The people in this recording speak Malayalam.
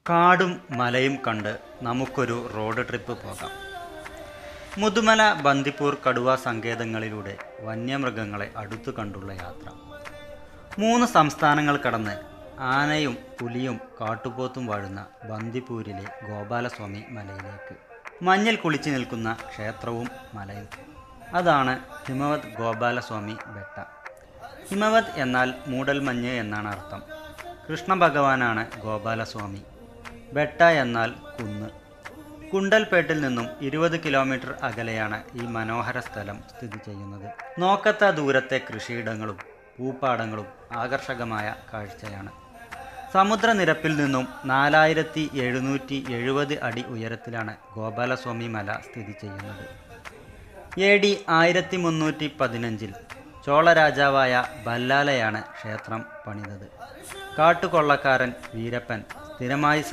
കാടും മലയും കണ്ട് നമുക്കൊരു റോഡ് ട്രിപ്പ് പോകാം മുതുമല ബന്ദിപ്പൂർ കടുവ സങ്കേതങ്ങളിലൂടെ വന്യമൃഗങ്ങളെ അടുത്തു കണ്ടുള്ള യാത്ര മൂന്ന് സംസ്ഥാനങ്ങൾ കടന്ന് ആനയും പുലിയും കാട്ടുപോത്തും വാഴുന്ന ബന്ദിപ്പൂരിലെ ഗോപാലസ്വാമി മലയിലേക്ക് മഞ്ഞിൽ കുളിച്ചു നിൽക്കുന്ന ക്ഷേത്രവും മലയും അതാണ് ഹിമവത് ഗോപാലസ്വാമി ബെട്ട ഹിമവത് എന്നാൽ മൂടൽമഞ്ഞ് എന്നാണ് അർത്ഥം കൃഷ്ണ ഭഗവാനാണ് ഗോപാലസ്വാമി ബെട്ട എന്നാൽ കുന്ന് കുണ്ടൽപേട്ടിൽ നിന്നും ഇരുപത് കിലോമീറ്റർ അകലെയാണ് ഈ മനോഹര സ്ഥലം സ്ഥിതി ചെയ്യുന്നത് നോക്കത്ത ദൂരത്തെ കൃഷിയിടങ്ങളും പൂപ്പാടങ്ങളും ആകർഷകമായ കാഴ്ചയാണ് സമുദ്രനിരപ്പിൽ നിന്നും നാലായിരത്തി എഴുന്നൂറ്റി എഴുപത് അടി ഉയരത്തിലാണ് ഗോപാലസ്വാമി മല സ്ഥിതി ചെയ്യുന്നത് എ ഡി ആയിരത്തി മുന്നൂറ്റി പതിനഞ്ചിൽ ചോളരാജാവായ ബല്ലാലയാണ് ക്ഷേത്രം പണിതത് കാട്ടുകൊള്ളക്കാരൻ വീരപ്പൻ സ്ഥിരമായി